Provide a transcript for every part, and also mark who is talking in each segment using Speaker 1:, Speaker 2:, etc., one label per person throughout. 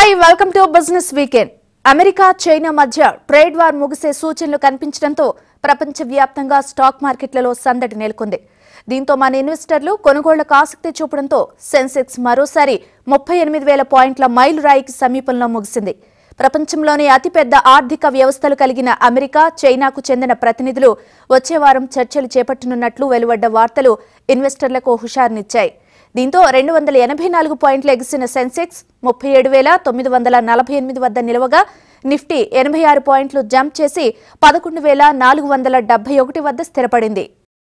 Speaker 1: Hi welcome to business weekend America China మధ్య trade war ముగిసే సూచనలు కనిపించడంతో ప్రపంచవ్యాప్తంగా స్టాక్ మార్కెట్లలో సందడి నెలకొంది దీంతో మన ఇన్వెస్టర్లు కొనుగోళ్లకు ఆసక్తి చూపడంతో సెన్సెక్స్ మరోసారి ముప్పై ఎనిమిది వేల పాయింట్ల మైలురాయికి సమీపంలో ముగిసింది ప్రపంచంలోని అతిపెద్ద ఆర్థిక వ్యవస్థలు కలిగిన అమెరికా చైనాకు చెందిన ప్రతినిధులు వచ్చే వారం చర్చలు చేపట్టనున్నట్లు వెలువడ్డ వార్తలు ఇన్వెస్టర్లకు హుషారునిచ్చాయి దీంతో రెండు వందల ఎనభై నాలుగు పాయింట్లు ఎగిసిన సెన్సెక్స్ ముప్పై ఏడు వేల తొమ్మిది వందల నలభై ఎనిమిది వద్ద నిలవగా నిఫ్టీ ఎనభై ఆరు పాయింట్లు జంప్ చేసి పదకొండు వేల నాలుగు వందల డెబ్బై ఒకటి వద్ద స్థిరపడింది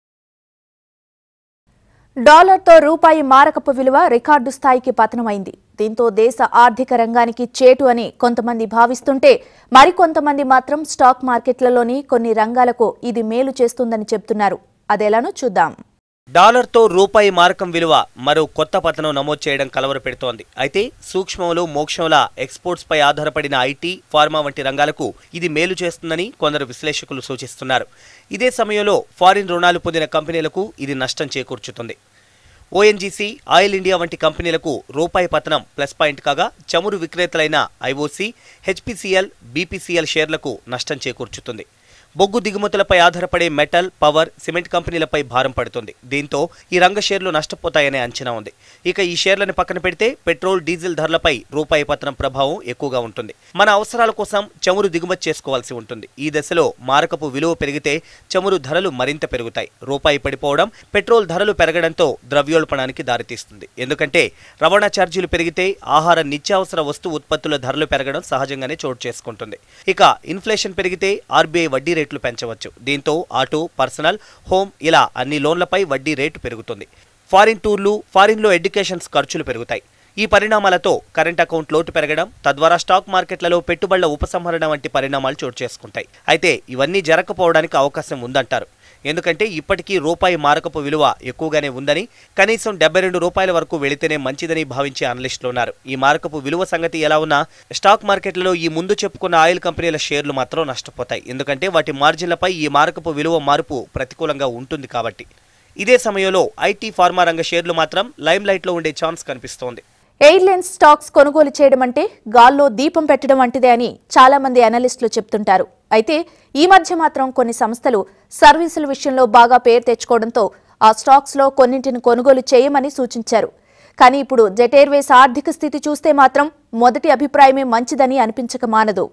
Speaker 1: డాలర్తో రూపాయి మారకపు విలువ రికార్డు స్థాయికి పతనమైంది దీంతో దేశ ఆర్థిక రంగానికి చేటు అని కొంతమంది భావిస్తుంటే మరికొంతమంది మాత్రం స్టాక్ మార్కెట్లలోని కొన్ని రంగాలకు ఇది మేలు చేస్తుందని చెబుతున్నారు అదెలానో చూద్దాం
Speaker 2: డాలర్తో రూపాయి మారకం విలువ మరో కొత్త పతనం నమోదు చేయడం కలవరపెడుతోంది అయితే సూక్ష్మములు మోక్షముల ఎక్స్పోర్ట్స్ పై ఆధారపడిన ఐటీ ఫార్మా వంటి రంగాలకు ఇది మేలు చేస్తుందని కొందరు విశ్లేషకులు సూచిస్తున్నారు ఇదే సమయంలో ఫారిన్ రుణాలు పొందిన కంపెనీలకు ఇది నష్టం చేకూర్చుతుంది ఓఎన్జీసీ ఆయిల్ ఇండియా వంటి కంపెనీలకు రూపాయి పతనం ప్లస్ పాయింట్ కాగా చమురు విక్రేతలైన ఐఓసీ హెచ్పిసిఎల్ బీపీసీఎల్ షేర్లకు నష్టం చేకూర్చుతుంది బొగ్గు దిగుమతులపై ఆధారపడే మెటల్ పవర్ సిమెంట్ కంపెనీలపై భారం పడుతుంది దీంతో ఈ రంగ షేర్లు నష్టపోతాయనే అంచనా ఉంది ఇక ఈ షేర్లను పక్కన పెడితే పెట్రోల్ డీజిల్ ధరలపై రూపాయి పతనం ప్రభావం ఎక్కువగా ఉంటుంది మన అవసరాల కోసం చమురు దిగుమతి చేసుకోవాల్సి ఉంటుంది ఈ దశలో మారకపు విలువ పెరిగితే చమురు ధరలు మరింత పెరుగుతాయి రూపాయి పడిపోవడం పెట్రోల్ ధరలు పెరగడంతో ద్రవ్యోల్బణానికి దారితీస్తుంది ఎందుకంటే రవాణా ఛార్జీలు పెరిగితే ఆహార నిత్యావసర వస్తు ఉత్పత్తుల ధరలు పెరగడం సహజంగానే చోటు చేసుకుంటుంది ఇక ఇన్ఫ్లేషన్ పెరిగితే ఆర్బీఐ వడ్డీ రేట్లు పెంచవచ్చు దీంతో ఆటో పర్సనల్ హోమ్ ఇలా అన్ని లోన్లపై వడ్డీ రేటు పెరుగుతుంది ఫారిన్ టూర్లు ఫారిన్లో ఎడ్యుకేషన్స్ ఖర్చులు పెరుగుతాయి ఈ పరిణామాలతో కరెంట్ అకౌంట్ లోటు పెరగడం తద్వారా స్టాక్ మార్కెట్లలో పెట్టుబడుల ఉపసంహరణ వంటి పరిణామాలు చోటు చేసుకుంటాయి అయితే ఇవన్నీ జరగకపోవడానికి అవకాశం ఉందంటారు ఎందుకంటే ఇప్పటికీ రూపాయి మారకపు విలువ ఎక్కువగానే ఉందని కనీసం డెబ్బై రెండు రూపాయల వరకు వెళితేనే మంచిదని భావించే అనలిస్టులు ఉన్నారు ఈ మారకపు విలువ సంగతి ఎలా ఉన్నా స్టాక్ మార్కెట్లలో ఈ ముందు చెప్పుకున్న ఆయిల్ కంపెనీల షేర్లు మాత్రం నష్టపోతాయి ఎందుకంటే వాటి మార్జిన్లపై ఈ మారకపు విలువ మార్పు ప్రతికూలంగా ఉంటుంది కాబట్టి ఇదే సమయంలో ఐటీ ఫార్మా రంగ షేర్లు మాత్రం లైమ్ లైట్లో ఉండే ఛాన్స్ కనిపిస్తోంది
Speaker 1: ఎయిర్లైన్స్ స్టాక్స్ కొనుగోలు చేయడం అంటే గాల్లో దీపం పెట్టడం వంటిదే అని చాలా మంది అనలిస్టులు చెప్తుంటారు అయితే ఈ మధ్య మాత్రం కొన్ని సంస్థలు సర్వీసుల విషయంలో బాగా పేరు తెచ్చుకోవడంతో ఆ స్టాక్స్ లో కొన్నింటిని కొనుగోలు చేయమని సూచించారు కానీ ఇప్పుడు జెట్ ఎయిర్వేస్ ఆర్థిక స్థితి చూస్తే మాత్రం మొదటి అభిప్రాయమే మంచిదని అనిపించక మానదు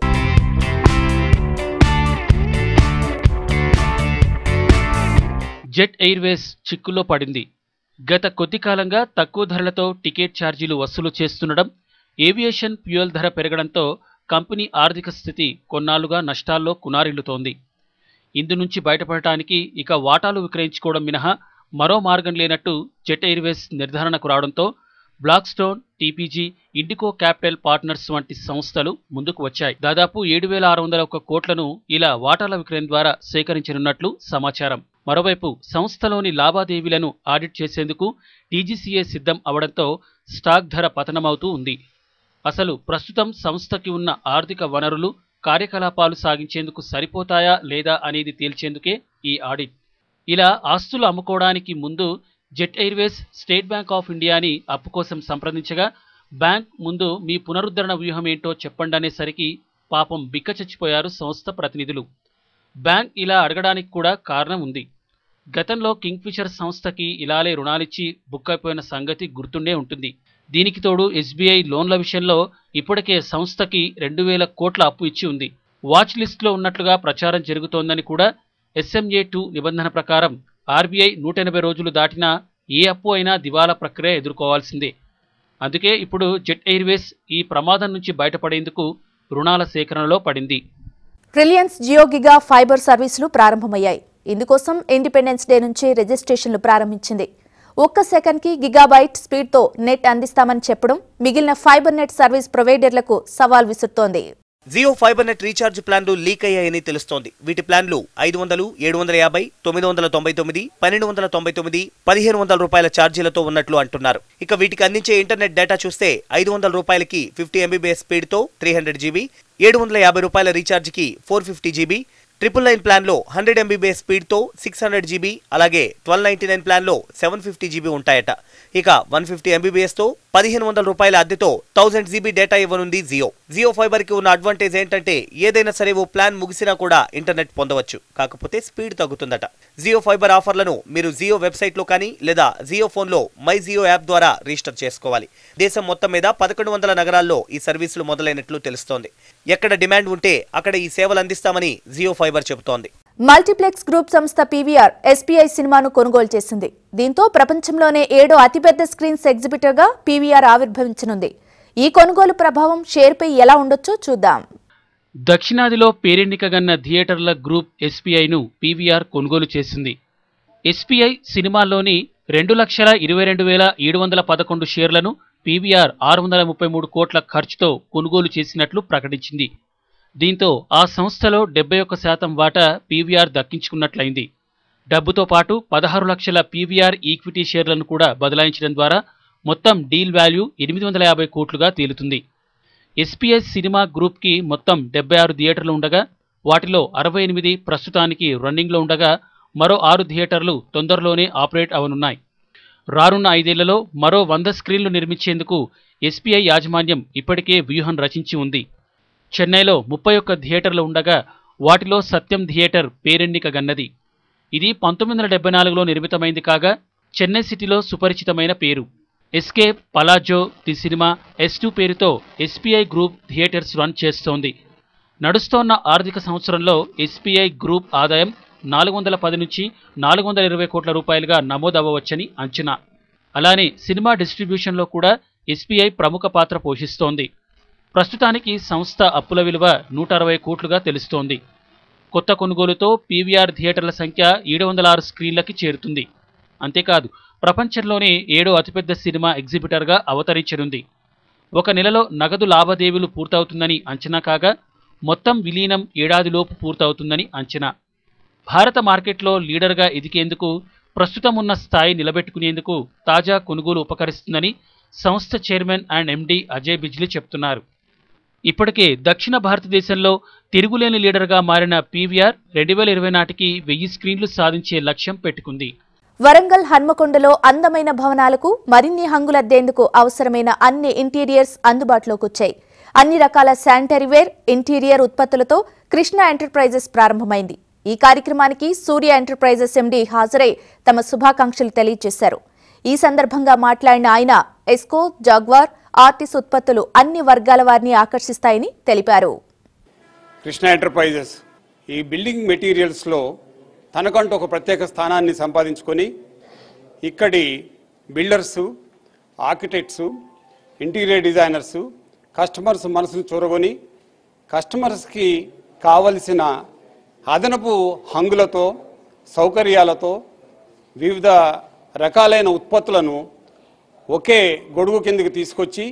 Speaker 3: జెట్ ఎయిర్వేస్ చిక్కుల్లో పడింది గత కొద్ది కాలంగా తక్కువ ధరలతో టికెట్ ఛార్జీలు వసూలు చేస్తుండడం ఏవియేషన్ ఫ్యూయల్ ధర పెరగడంతో కంపెనీ ఆర్థిక స్థితి కొన్నాళ్లుగా నష్టాల్లో కునారిల్లుతోంది ఇందు నుంచి బయటపడటానికి ఇక వాటాలు విక్రయించుకోవడం మినహా మరో మార్గం లేనట్టు జెట్ ఎయిర్వేస్ నిర్ధారణకు రావడంతో Blackstone TPG Indigo Capital Partners వంటి సంస్థలు ముందుకు వచ్చాయి దాదాపు ఏడు వేల ఆరు వందల ఒక్క కోట్లను ఇలా వాటాల విక్రయం ద్వారా సేకరించనున్నట్లు సమాచారం మరోవైపు సంస్థలోని లావాదేవీలను ఆడిట్ చేసేందుకు టీజీసీఏ సిద్ధం అవడంతో స్టాక్ ధర పతనమవుతూ ఉంది అసలు ప్రస్తుతం సంస్థకి ఉన్న ఆర్థిక వనరులు కార్యకలాపాలు సాగించేందుకు సరిపోతాయా లేదా అనేది తేల్చేందుకే ఈ ఆడిట్ ఇలా ఆస్తులు అమ్ముకోవడానికి ముందు Jet Airways State Bank of ఇండియాని అప్పు కోసం సంప్రదించగా బ్యాంక్ ముందు మీ పునరుద్ధరణ వ్యూహం ఏంటో చెప్పండి అనేసరికి పాపం బిక్క చచ్చిపోయారు సంస్థ ప్రతినిధులు బ్యాంక్ ఇలా అడగడానికి కూడా కారణం ఉంది గతంలో కింగ్ఫిషర్ సంస్థకి ఇలాలే రుణాలిచ్చి బుక్ అయిపోయిన సంగతి గుర్తుండే ఉంటుంది దీనికి తోడు ఎస్బీఐ లోన్ల విషయంలో ఇప్పటికే సంస్థకి రెండు వేల కోట్ల అప్పు ఇచ్చి ఉంది వాచ్ లిస్ట్లో ఉన్నట్లుగా ప్రచారం జరుగుతోందని కూడా ఎస్ఎంఏ టూ నిబంధన ప్రకారం ఆర్బీఐ నూట ఎనభై రోజులు దాటినా ఏ అప్పు అయినా దివాలా ప్రక్రియ ఎదుర్కోవాల్సిందే అందుకే ఇప్పుడు జెట్ ఎయిర్వేస్ ఈ ప్రమాదం నుంచి బయటపడేందుకు రుణాల సేకరణలో పడింది
Speaker 1: రిలయన్స్ జియో గిగా ఫైబర్ సర్వీసులు ప్రారంభమయ్యాయి ఇందుకోసం ఇండిపెండెన్స్ డే నుంచి రిజిస్ట్రేషన్లు ప్రారంభించింది ఒక్క సెకండ్కి గిగాబైట్ స్పీడ్తో నెట్ అందిస్తామని చెప్పడం మిగిలిన ఫైబర్ నెట్ సర్వీస్ ప్రొవైడర్లకు సవాల్ విసురుతోంది
Speaker 2: జియో ఫైబర్ నెట్ రీఛార్జ్ ప్లాన్లు లీక్ అయ్యాయని తెలుస్తోంది వీటి ప్లాన్లు ఐదు వందలు ఏడు వందల యాభై తొమ్మిది వందల తొంభై తొమ్మిది పన్నెండు వందల తొంభై తొమ్మిది పదిహేను వందల రూపాయల ఛార్జీలతో ఉన్నట్లు అంటున్నారు ఇక వీటికి అందించే ఇంటర్నెట్ డేటా చూస్తే ఐదు వందల రూపాయలకి ఫిఫ్టీ ఎంబీబీఎస్ స్పీడ్తో త్రీ హండ్రెడ్ జీబీ ఏడు వందల యాభై రూపాయల రీఛార్జ్కి four fifty GB triple nine ప్లాన్లో హండ్రెడ్ ఎంబీబీఎస్ స్పీడ్తో సిక్స్ హండ్రెడ్ జీబీ అలాగే ట్వెల్వ్ నైన్టీ నైన్ ప్లాన్లో సెవెన్ ఫిఫ్టీ జీబీ ఉంటాయట ఇక వన్ ఫిఫ్టీ ఎంబీబీఎస్తో పదిహేను వందల రూపాయల అద్దెతో థౌసండ్ జీబీ డేటా ఇవ్వనుంది జియో జియో ఫైబర్కి ఉన్న అడ్వాంటేజ్ ఏంటంటే ఏదైనా సరే ఓ ప్లాన్ ముగిసినా కూడా ఇంటర్నెట్ పొందవచ్చు కాకపోతే స్పీడ్ తగ్గుతుందట జియో ఫైబర్ ఆఫర్లను మీరు జియో వెబ్సైట్లో కానీ లేదా జియో ఫోన్లో మై జియో యాప్ ద్వారా రిజిస్టర్ చేసుకోవాలి దేశం మొత్తం మీద పదకొండు వందల నగరాల్లో ఈ సర్వీసులు మొదలైనట్లు తెలుస్తోంది ఎక్కడ డిమాండ్ ఉంటే అక్కడ ఈ సేవలు అందిస్తామని జియో ఫైబర్ చెబుతోంది
Speaker 1: మల్టీప్లెక్స్ గ్రూప్ సంస్థ పీవీఆర్ ఎస్పీఐ సినిమాను కొనుగోలు చేసింది దీంతో ప్రపంచంలోనే ఏడో అతిపెద్ద స్క్రీన్స్ ఎగ్జిబిటర్గా పీవీఆర్ ఆవిర్భవించనుంది ఈ కొనుగోలు ప్రభావం షేర్పై ఎలా ఉండొచ్చో చూద్దాం
Speaker 3: దక్షిణాదిలో పేరెన్నికగన్న థియేటర్ల గ్రూప్ ఎస్పీఐను పీవీఆర్ కొనుగోలు చేసింది ఎస్పీఐ సినిమాల్లోని రెండు లక్షల ఇరవై రెండు వేల ఏడు వందల పదకొండు షేర్లను పీవీఆర్ ఆరు వందల ముప్పై మూడు కోట్ల ఖర్చుతో కొనుగోలు చేసినట్లు ప్రకటించింది దీంతో ఆ సంస్థలో డెబ్బై ఒక్క శాతం వాటా పీవీఆర్ దక్కించుకున్నట్లయింది డబ్బుతో పాటు పదహారు లక్షల పీవీఆర్ ఈక్విటీ షేర్లను కూడా బదలాయించడం ద్వారా మొత్తం డీల్ వాల్యూ ఎనిమిది వందల యాభై కోట్లుగా తేలుతుంది ఎస్పీఎస్ సినిమా గ్రూప్కి మొత్తం డెబ్బై ఆరు థియేటర్లు ఉండగా వాటిలో అరవై ఎనిమిది ప్రస్తుతానికి రన్నింగ్లో ఉండగా మరో ఆరు థియేటర్లు తొందరలోనే ఆపరేట్ అవనున్నాయి రానున్న ఐదేళ్లలో మరో వంద స్క్రీన్లు నిర్మించేందుకు ఎస్పీఐ యాజమాన్యం ఇప్పటికే వ్యూహం రచించి ఉంది చెన్నైలో ముప్పై ఒక్క థియేటర్లు ఉండగా వాటిలో సత్యం థియేటర్ పేరెన్నికగన్నది ఇది పంతొమ్మిది వందల డెబ్బై నాలుగులో నిర్మితమైంది కాగా చెన్నై సిటీలో సుపరిచితమైన పేరు escape Palazzo the cinema S two పేరుతో ఎస్పీఐ గ్రూప్ థియేటర్స్ రన్ చేస్తోంది నడుస్తోన్న ఆర్థిక సంవత్సరంలో ఎస్పీఐ గ్రూప్ ఆదాయం నాలుగు వందల పది నుంచి నాలుగు వందల ఇరవై కోట్ల రూపాయలుగా నమోదవ్వవచ్చని అంచనా అలానే సినిమా డిస్ట్రిబ్యూషన్లో కూడా ఎస్పీఐ ప్రముఖ పాత్ర పోషిస్తోంది ప్రస్తుతానికి సంస్థ అప్పుల విలువ నూట అరవై కోట్లుగా తెలుస్తోంది కొత్త కొనుగోలుతో పీవీఆర్ థియేటర్ల సంఖ్య ఏడు వందల ఆరు స్క్రీన్లకి చేరుతుంది అంతేకాదు ప్రపంచంలోనే ఏడో అతిపెద్ద సినిమా ఎగ్జిబిటర్గా అవతరించనుంది ఒక నెలలో నగదు లావాదేవీలు పూర్తవుతుందని అంచనా కాగా మొత్తం విలీనం ఏడాదిలోపు పూర్తవుతుందని అంచనా భారత మార్కెట్లో లీడర్గా ఎదిగేందుకు ప్రస్తుతం ఉన్న స్థాయి నిలబెట్టుకునేందుకు తాజా కొనుగోలు ఉపకరిస్తుందని సంస్థ chairman and MD Ajay Bijli చెప్తున్నారు ఇప్పటికే దక్షిణ భారతదేశంలో తిరుగులేని లీడర్గా మారిన పీవీఆర్ రెండు వేల ఇరవై నాటికి వెయ్యి స్క్రీన్లు సాధించే లక్ష్యం పెట్టుకుంది
Speaker 1: వరంగల్ హన్మకొండలో అందమైన భవనాలకు మరిన్ని హంగులద్దేందుకు అవసరమైన అన్ని ఇంటీరియర్స్ అందుబాటులోకి వచ్చాయి అన్ని రకాల శానిటరీవేర్ ఇంటీరియర్ ఉత్పత్తులతో కృష్ణ ఎంటర్ప్రైజెస్ ప్రారంభమైంది ఈ కార్యక్రమానికి సూర్య ఎంటర్ప్రైజెస్ ఎండీ హాజరై తమ శుభాకాంక్షలు తెలియజేశారు ఈ సందర్భంగా మాట్లాడిన ఆయన ఎస్కో జాగ్వార్ ఆర్టిస్ ఉత్పత్తులు అన్ని వర్గాల వారిని ఆకర్షిస్తాయని తెలిపారు
Speaker 4: కృష్ణ ఎంటర్ప్రైజెస్ ఈ బిల్డింగ్ మెటీరియల్స్లో తనకంటూ ఒక ప్రత్యేక స్థానాన్ని సంపాదించుకొని ఇక్కడి builders architects interior designers customers మనసును చూరగొని కస్టమర్స్కి కావలసిన అదనపు హంగులతో సౌకర్యాలతో వివిధ రకాలైన ఉత్పత్తులను ఒకే గొడుగు కిందకి తీసుకొచ్చి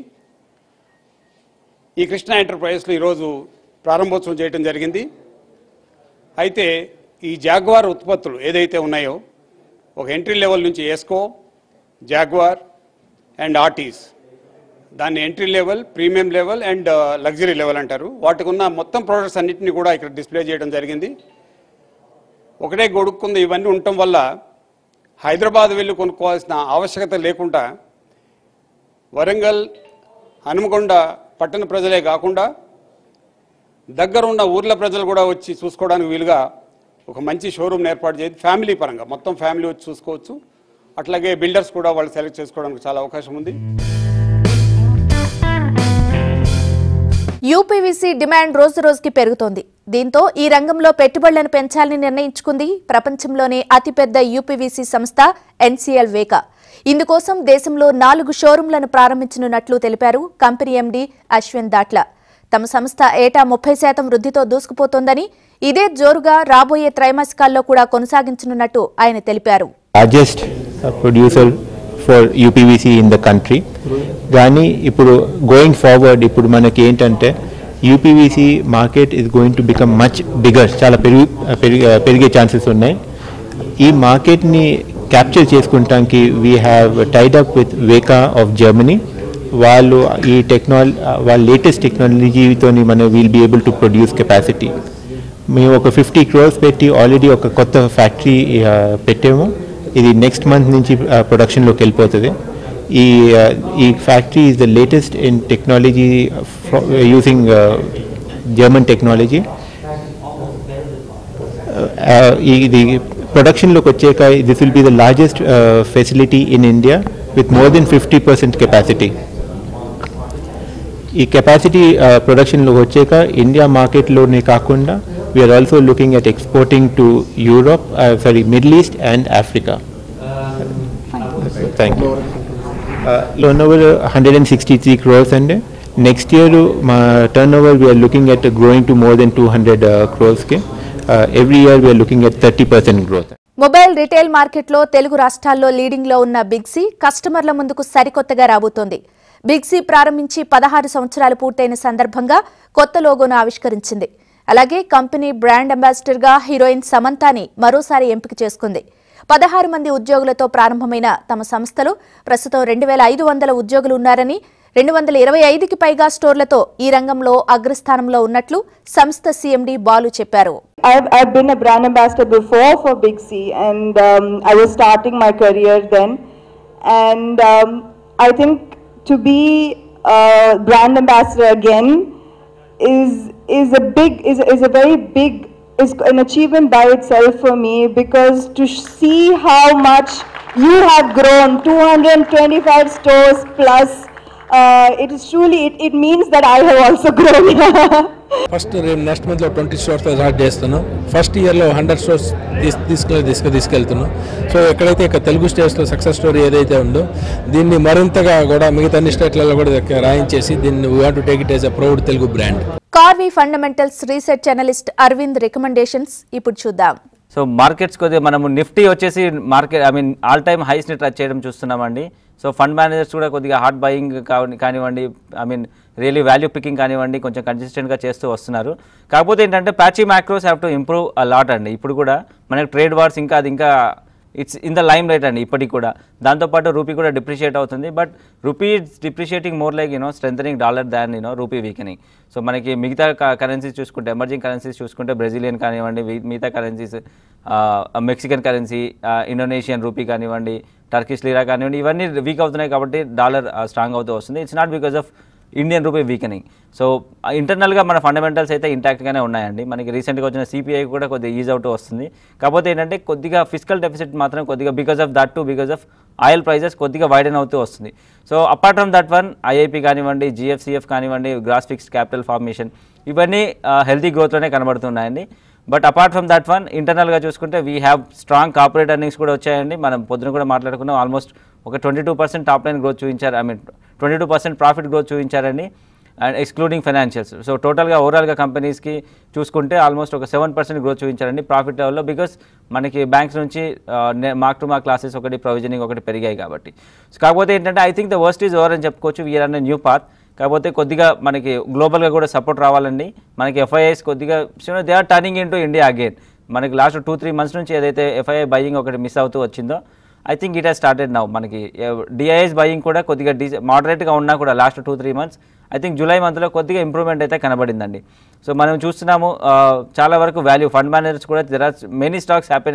Speaker 4: ఈ కృష్ణ ఎంటర్ప్రైజెస్లో ఈరోజు ప్రారంభోత్సవం చేయడం జరిగింది అయితే ఈ జాగ్వార్ ఉత్పత్తులు ఏదైతే ఉన్నాయో ఒక ఎంట్రీ లెవెల్ నుంచి ఎస్కో జాగ్వార్ అండ్ ఆర్టీస్ దాన్ని entry level premium level and luxury level అంటారు వాటికి ఉన్న మొత్తం ప్రోడక్ట్స్ అన్నింటినీ కూడా ఇక్కడ డిస్ప్లే చేయడం జరిగింది ఒకటే గొడుక్కుంది ఇవన్నీ ఉండటం వల్ల హైదరాబాద్ వెళ్ళి కొనుక్కోవాల్సిన ఆవశ్యకత లేకుండా వరంగల్ హనుమకొండ పట్టణ ప్రజలే కాకుండా దగ్గర ఉన్న ఊర్ల ప్రజలు కూడా వచ్చి చూసుకోవడానికి వీలుగా ఒక మంచి షోరూమ్ ఏర్పాటు చేసి ఫ్యామిలీ పరంగా మొత్తం ఫ్యామిలీ వచ్చి చూసుకోవచ్చు అట్లాగే బిల్డర్స్ కూడా వాళ్ళు సెలెక్ట్ చేసుకోవడానికి చాలా అవకాశం ఉంది
Speaker 1: యూపీవీసీ డిమాండ్ రోజు రోజుకి పెరుగుతోంది దీంతో ఈ రంగంలో పెట్టుబడులను పెంచాలని నిర్ణయించుకుంది ప్రపంచంలోనే అతిపెద్ద యూపీవీసీ సంస్థ ఎన్సీఎల్ వేక ఇందుకోసం దేశంలో నాలుగు షోరూంలను ప్రారంభించనున్నట్లు తెలిపారు కంపెనీ ఎండీ అశ్విన్ దాట్ల తమ సంస్థ ఏటా ముప్పై శాతం వృద్ధితో దూసుకుపోతోందని ఇదే జోరుగా రాబోయే త్రైమాసికాల్లో కూడా కొనసాగించనున్నట్టు ఆయన తెలిపారు
Speaker 5: largest uh, producer for UPVC in the country కానీ ఇప్పుడు గోయింగ్ ఫార్వర్డ్ ఇప్పుడు మనకి ఏంటంటే UPVC market is going to become much bigger చాలా పెరిగి పెరిగి పెరిగే ఛాన్సెస్ ఉన్నాయి ఈ మార్కెట్ని క్యాప్చర్ చేసుకుంటానికి we have tied up with Veka of Germany వాళ్ళు ఈ టెక్నాలజీ వాళ్ళ లేటెస్ట్ టెక్నాలజీతో మన we'll be able to produce capacity మేము ఒక ఫిఫ్టీ క్రోర్స్ పెట్టి ఆల్రెడీ ఒక కొత్త ఫ్యాక్టరీ పెట్టాము ఇది నెక్స్ట్ మంత్ నుంచి ప్రొడక్షన్లోకి వెళ్ళిపోతుంది ఈ uh, ఈ factory is the latest in technology using German technology ఇది ప్రొడక్షన్లోకి వచ్చాక this will be the largest facility in India with more than fifty percent capacity ఈ కెపాసిటీ ప్రొడక్షన్లోకి వచ్చాక ఇండియా మార్కెట్లోనే కాకుండా we're also looking at exporting to Europe sorry Middle East and Africa thank you loan over hundred and sixty three crores అండి next year మా turnover we're looking at growing to more than two hundred క్రోర్స్కి every year we're looking at thirty percent growth
Speaker 1: mobile retail మార్కెట్లో తెలుగు రాష్ట్రాల్లో లీడింగ్లో ఉన్న బిగ్సీ కస్టమర్ల ముందుకు సరికొత్తగా రాబోతోంది బిగ్సీ ప్రారంభించి పదహారు సంవత్సరాలు పూర్తయిన సందర్భంగా కొత్త లోగోను ఆవిష్కరించింది అలాగే కంపెనీ బ్రాండ్ అంబాసిడర్గా హీరోయిన్ సమంతాని మరోసారి ఎంపిక చేసుకుంది పదహారు మంది ఉద్యోగులతో ప్రారంభమైన తమ సంస్థలో ప్రస్తుతం రెండు వేల ఐదు వందల ఉద్యోగులు ఉన్నారని రెండు వందల ఇరవై ఐదుకి పైగా స్టోర్లతో ఈ రంగంలో అగ్రస్థానంలో ఉన్నట్లు సంస్థ సీఎండీ బాలు చెప్పారు
Speaker 6: I've, I've been a brand ambassador before for Big C, and um, I was starting my career then. And um, I think to be a brand ambassador again is is a big is is a very big is an achievement by itself for me because to sh- see how much you have grown 225 stores plus uh, it is truly it, it means that I have also grown.
Speaker 7: First రేపు next మంత్లో twenty stores start చేస్తున్నాం first ఇయర్లో hundred stores తీసు తీసుకెళ్ళి తీసుకు తీసుకెళ్తున్నాం so ఎక్కడైతే ఇక తెలుగు స్టేట్స్లో సక్సెస్ స్టోరీ ఏదైతే ఉందో దీన్ని మరింతగా కూడా మిగతా అన్ని స్టేట్లలో కూడా ఇక రాయించేసి దీన్ని we want to take it as a proud Telugu brand
Speaker 1: Karvy fundamentals research analyst Arvind recommendations ఇప్పుడు చూద్దాం
Speaker 8: సో మార్కెట్స్ కొద్దిగా మనము నిఫ్టీ వచ్చేసి market I mean all time హైస్ని టచ్ చేయడం చూస్తున్నామండి సో ఫండ్ మేనేజర్స్ కూడా కొద్దిగా హార్డ్ బయింగ్ కానివ్వండి I mean really value picking కానివ్వండి కొంచెం కన్సిస్టెంట్గా చేస్తూ వస్తున్నారు కాకపోతే ఏంటంటే patchy macros have to improve a lot అండి ఇప్పుడు కూడా మనకి ట్రేడ్ వార్స్ ఇంకా అది ఇంకా it's in the lime right అండి ఇప్పటికి కూడా దాంతోపాటు రూపీ కూడా డిప్రిషియేట్ అవుతుంది but rupee it's depreciating more like you know strengthening dollar than you know rupee weakening so మనకి మిగతా కరెన్సీస్ చూసుకుంటే ఎమర్జింగ్ కరెన్సీస్ చూసుకుంటే బ్రెజిలియన్ కానివ్వండి వి- మిగతా currencies Mexican currency Indonesian rupee కానివ్వండి టర్కిష్ లీరా కానివ్వండి ఇవన్నీ వీక్ అవుతున్నాయి కాబట్టి డాలర్ స్ట్రాంగ్ అవుతూ వస్తుంది it's not because of Indian rupee weakening so ఇంటర్నల్గా మన ఫండమెంటల్స్ అయితే ఇంటాక్ట్గానే ఉన్నాయండి మనకి రీసెంట్గా వచ్చిన సిపిఐ కూడా కొద్దిగా ఈజ్ అవుతూ వస్తుంది కాకపోతే ఏంటంటే కొద్దిగా ఫిజికల్ డెఫిసిట్ మాత్రం కొద్దిగా because of that to because of oil prices కొద్దిగా వైడెన్ అవుతూ వస్తుంది so apart from that one IIP కానివ్వండి జిఎఫ్సిఎఫ్ కానివ్వండి గ్రాస్ ఫిక్స్డ్ క్యాపిటల్ ఫార్మేషన్ ఇవన్నీ హెల్తీ గ్రోత్లోనే కనబడుతున్నాయండి but apart from that one ఇంటర్నల్గా చూసుకుంటే we have strong corporate earnings కూడా వచ్చాయండి మనం పొద్దున కూడా మాట్లాడుకున్నాం ఆల్మోస్ట్ ఒక twenty two percent top line growth చూపించారు I mean twenty two percent profit growth చూపించారండి అండ్ ఎక్స్క్లూడింగ్ ఫైనాన్షియల్స్ సో టోటల్గా ఓవరాల్గా కంపెనీస్కి చూసుకుంటే ఆల్మోస్ట్ ఒక సెవెన్ పర్సెంట్ గ్రోత్ చూపించారండి ప్రాఫిట్ లెవెల్లో బికాస్ మనకి బ్యాంక్స్ నుంచి మార్క్ టు మార్క్ క్లాసెస్ ఒకటి ప్రొవిజనింగ్ ఒకటి పెరిగాయి కాబట్టి సో కాకపోతే ఏంటంటే I think the worst is over అని చెప్పుకోవచ్చు వీఆర్ అన్న న్యూ పాత్ కాకపోతే కొద్దిగా మనకి గ్లోబల్గా కూడా సపోర్ట్ రావాలండి మనకి ఎఫ్ఐఐస్ కొద్దిగా they are turning into India again మనకి లాస్ట్ టూ త్రీ మంత్స్ నుంచి ఏదైతే ఎఫ్ఐఐ బయింగ్ ఒకటి మిస్ అవుతూ వచ్చిందో I think it has started now మనకి డిఐఎస్ బయింగ్ కూడా కొద్దిగా డి మోడరేట్గా ఉన్నా కూడా last two three months I think July మంత్లో కొద్దిగా ఇంప్రూవ్మెంట్ అయితే కనబడిందండి సో మనం చూస్తున్నాము ఆ, చాలా వరకు వాల్యూ ఫండ్ మేనేజర్స్ కూడా there are many stocks happen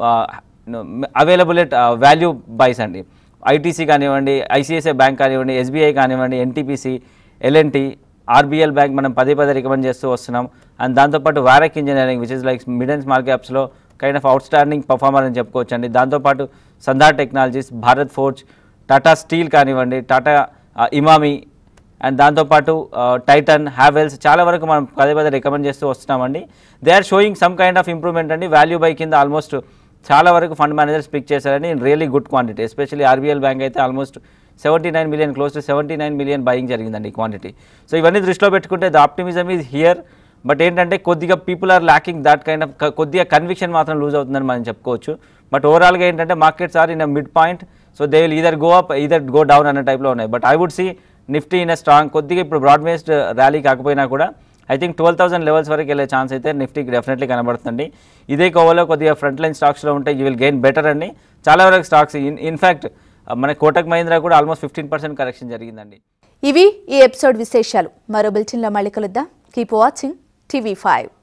Speaker 8: available at value buys అండి ఐటీసీ కానివ్వండి ఐసిఐసిఐ బ్యాంక్ కానివ్వండి ఎస్బీఐ కానివ్వండి ఎన్టీపీసీ ఎల్ఎన్టీ ఆర్బీఎల్ బ్యాంక్ మనం పదే పదే రికమెండ్ చేస్తూ వస్తున్నాం అండ్ దాంతోపాటు Varroc Engineering which is like mid and small క్యాప్స్లో kind of outstanding performer అని చెప్పుకోవచ్చు అండి దాంతోపాటు Sandhar Technologies Bharat Forge Tata Steel కానివ్వండి టాటా ఇమామి అండ్ దాంతోపాటు టైటన్ హ్యావెల్స్ చాలా వరకు మనం పదే పదే రికమెండ్ చేస్తూ వస్తున్నామండి they are showing some kind of improvement అండి వాల్యూ బై కింద ఆల్మోస్ట్ చాలా వరకు ఫండ్ మేనేజర్స్ పిక్ చేశారని really good quantity especially RBL bank అయితే almost seventy nine million close to seventy nine million buying జరిగిందండి క్వాంటిటీ సో ఇవన్నీ దృష్టిలో పెట్టుకుంటే the optimism is here but ఏంటంటే కొద్దిగా people are lacking that kind of కొద్దిగా conviction మాత్రం లూజ్ అవుతుందని మనం చెప్పుకోవచ్చు బట్ ఓవరాల్గా ఏంటంటే markets are in a mid point so they will either go up either go down అనే టైప్లో ఉన్నాయి but I would see Nifty in a strong కొద్దిగా ఇప్పుడు బ్రాడ్ బేస్డ్ ర్యాలీ కాకపోయినా కూడా I think twelve thousand levels వరకు వెళ్ళే chance అయితే నిఫ్టీకి డెఫినెట్లీ కనబడుతుంది ఇదే కోవలో కొద్దిగా ఫ్రంట్ లైన్ స్టాక్స్లో ఉంటే యూ విల్ గెయిన్ బెటర్ అండి చాలా వరకు స్టాక్స్ ఇన్ ఇన్ఫ్యాక్ట్ మన కోటక్ మహీంద్రా కూడా ఆల్మోస్ట్ ఫిఫ్టీన్ పర్సెంట్ కరెక్షన్ జరిగిందండి
Speaker 1: ఇవి ఈ ఎపిసోడ్ విశేషాలు మరో బులెటిన్లో మళ్ళీ కలుద్దాం కీప్ వాచింగ్ టీవీ ఫైవ్